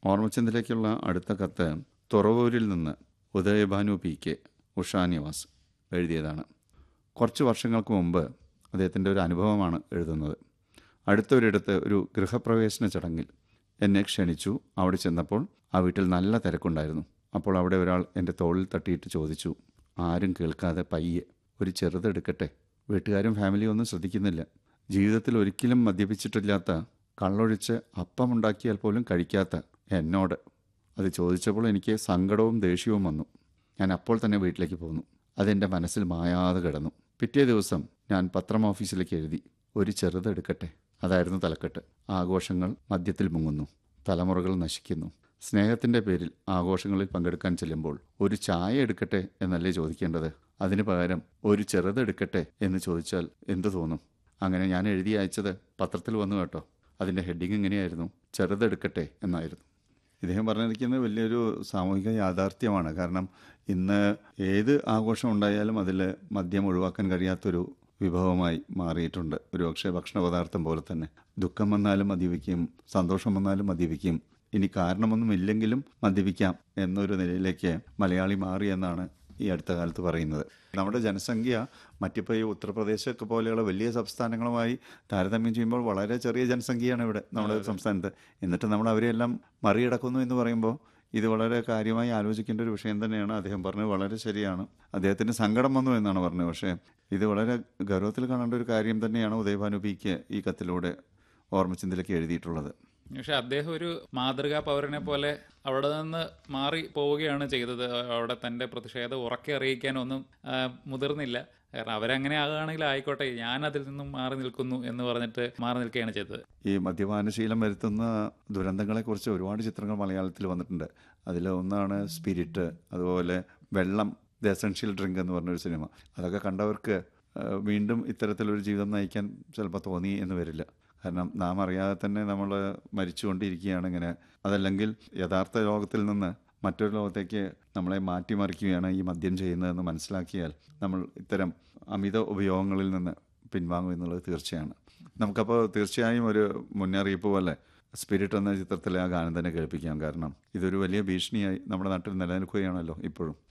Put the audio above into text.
ഓർമ്മച്ചന്തിലേക്കുള്ള അടുത്ത കത്ത് തുറവൂരിൽ നിന്ന് ഉദയഭാനു പി കെ ഉഷാനിവാസ് എഴുതിയതാണ് കുറച്ച് വർഷങ്ങൾക്ക് മുമ്പ് അദ്ദേഹത്തിൻ്റെ ഒരു അനുഭവമാണ് എഴുതുന്നത് അടുത്തൊരിടത്ത് ഒരു ഗൃഹപ്രവേശന ചടങ്ങിൽ എന്നെ ക്ഷണിച്ചു അവിടെ ചെന്നപ്പോൾ ആ വീട്ടിൽ നല്ല തിരക്കുണ്ടായിരുന്നു അപ്പോൾ അവിടെ ഒരാൾ എൻ്റെ തോളിൽ തട്ടിയിട്ട് ചോദിച്ചു ആരും കേൾക്കാതെ പയ്യെ ഒരു ചെറുതെടുക്കട്ടെ വീട്ടുകാരും ഫാമിലിയും ഒന്നും ശ്രദ്ധിക്കുന്നില്ല ജീവിതത്തിൽ ഒരിക്കലും മദ്യപിച്ചിട്ടില്ലാത്ത കള്ളൊഴിച്ച് അപ്പമുണ്ടാക്കിയാൽ പോലും കഴിക്കാത്ത എന്നോട് അത് ചോദിച്ചപ്പോൾ എനിക്ക് സങ്കടവും ദേഷ്യവും വന്നു ഞാൻ അപ്പോൾ തന്നെ വീട്ടിലേക്ക് പോന്നു അതെൻ്റെ മനസ്സിൽ മായാതെ കിടന്നു പിറ്റേ ദിവസം ഞാൻ പത്രം ഓഫീസിലേക്ക് എഴുതി ഒരു ചെറുതെടുക്കട്ടെ അതായിരുന്നു തലക്കെട്ട് ആഘോഷങ്ങൾ മദ്യത്തിൽ മുങ്ങുന്നു തലമുറകൾ നശിക്കുന്നു സ്നേഹത്തിൻ്റെ പേരിൽ ആഘോഷങ്ങളിൽ പങ്കെടുക്കാൻ ചെല്ലുമ്പോൾ ഒരു ചായ എടുക്കട്ടെ എന്നല്ലേ ചോദിക്കേണ്ടത് അതിന് പകരം ഒരു ചെറുതെടുക്കട്ടെ എന്ന് ചോദിച്ചാൽ എന്തു തോന്നും അങ്ങനെ ഞാൻ എഴുതി അയച്ചത് പത്രത്തിൽ വന്നു കേട്ടോ അതിൻ്റെ ഹെഡിങ് ഇങ്ങനെയായിരുന്നു ചെറുതെടുക്കട്ടെ എന്നായിരുന്നു ഇദ്ദേഹം പറഞ്ഞിരിക്കുന്നത് വലിയൊരു സാമൂഹിക യാഥാർത്ഥ്യമാണ് കാരണം ഇന്ന് ഏത് ആഘോഷം ഉണ്ടായാലും അതിൽ മദ്യം ഒഴിവാക്കാൻ കഴിയാത്തൊരു വിഭവമായി മാറിയിട്ടുണ്ട് ഒരു പക്ഷേ ഭക്ഷണ പദാർത്ഥം പോലെ തന്നെ ദുഃഖം വന്നാലും മദ്യപിക്കും സന്തോഷം വന്നാലും മദ്യപിക്കും ഇനി കാരണമൊന്നും ഇല്ലെങ്കിലും മദ്യപിക്കാം എന്നൊരു നിലയിലേക്ക് മലയാളി മാറി എന്നാണ് ഈ അടുത്ത കാലത്ത് പറയുന്നത് നമ്മുടെ ജനസംഖ്യ മറ്റിപ്പോൾ ഈ ഉത്തർപ്രദേശൊക്കെ പോലെയുള്ള വലിയ സംസ്ഥാനങ്ങളുമായി താരതമ്യം ചെയ്യുമ്പോൾ വളരെ ചെറിയ ജനസംഖ്യയാണ് ഇവിടെ നമ്മുടെ സംസ്ഥാനത്ത് എന്നിട്ട് നമ്മൾ അവരെല്ലാം മറികടക്കുന്നു എന്ന് പറയുമ്പോൾ ഇത് വളരെ കാര്യമായി ആലോചിക്കേണ്ട ഒരു വിഷയം തന്നെയാണ് അദ്ദേഹം പറഞ്ഞത് വളരെ ശരിയാണ് അദ്ദേഹത്തിന് സങ്കടം വന്നു എന്നാണ് പറഞ്ഞത് പക്ഷേ ഇത് വളരെ ഗൗരവത്തിൽ കാണേണ്ട ഒരു കാര്യം തന്നെയാണ് ഉദയഭാനു പിക്ക് ഈ കത്തിലൂടെ ഓർമ്മച്ചിന്തിലേക്ക് എഴുതിയിട്ടുള്ളത് പക്ഷെ അദ്ദേഹം ഒരു മാതൃകാ പൗരനെ പോലെ അവിടെ നിന്ന് മാറി പോവുകയാണ് ചെയ്തത് അവിടെ തന്റെ പ്രതിഷേധം ഉറക്കെ അറിയിക്കാനൊന്നും ആ, മുതിർന്നില്ല കാരണം അവരങ്ങനെ ആകുകയാണെങ്കിൽ ആയിക്കോട്ടെ ഞാൻ അതിൽ നിന്നും മാറി നിൽക്കുന്നു എന്ന് പറഞ്ഞിട്ട് മാറി നിൽക്കുകയാണ് ചെയ്തത് ഈ മദ്യപാനശീലം വരുത്തുന്ന ദുരന്തങ്ങളെക്കുറിച്ച് ഒരുപാട് ചിത്രങ്ങൾ മലയാളത്തിൽ വന്നിട്ടുണ്ട് അതിൽ ഒന്നാണ് സ്പിരിറ്റ് അതുപോലെ വെള്ളം ദ എസൻഷ്യൽ ഡ്രിങ്ക് എന്ന് പറഞ്ഞൊരു സിനിമ അതൊക്കെ കണ്ടവർക്ക് ആ, വീണ്ടും ഇത്തരത്തിലൊരു ജീവിതം നയിക്കാൻ ചിലപ്പോൾ തോന്നി എന്ന് വരില്ല കാരണം നാം അറിയാതെ തന്നെ നമ്മൾ മരിച്ചുകൊണ്ടിരിക്കുകയാണ് ഇങ്ങനെ അതല്ലെങ്കിൽ യഥാർത്ഥ ലോകത്തിൽ നിന്ന് മറ്റൊരു ലോകത്തേക്ക് നമ്മളെ മാറ്റിമറിക്കുകയാണ് ഈ മദ്യം ചെയ്യുന്നതെന്ന് മനസ്സിലാക്കിയാൽ നമ്മൾ ഇത്തരം അമിത ഉപയോഗങ്ങളിൽ നിന്ന് പിൻവാങ്ങും എന്നുള്ളത് തീർച്ചയാണ് നമുക്കപ്പോൾ തീർച്ചയായും ഒരു മുന്നറിയിപ്പ് പോലെ സ്പിരിറ്റ് എന്ന ചിത്രത്തിലെ ആ ഗാനം തന്നെ കേൾപ്പിക്കാം കാരണം ഇതൊരു വലിയ ഭീഷണിയായി നമ്മുടെ നാട്ടിൽ നിലനിൽക്കുകയാണല്ലോ ഇപ്പോഴും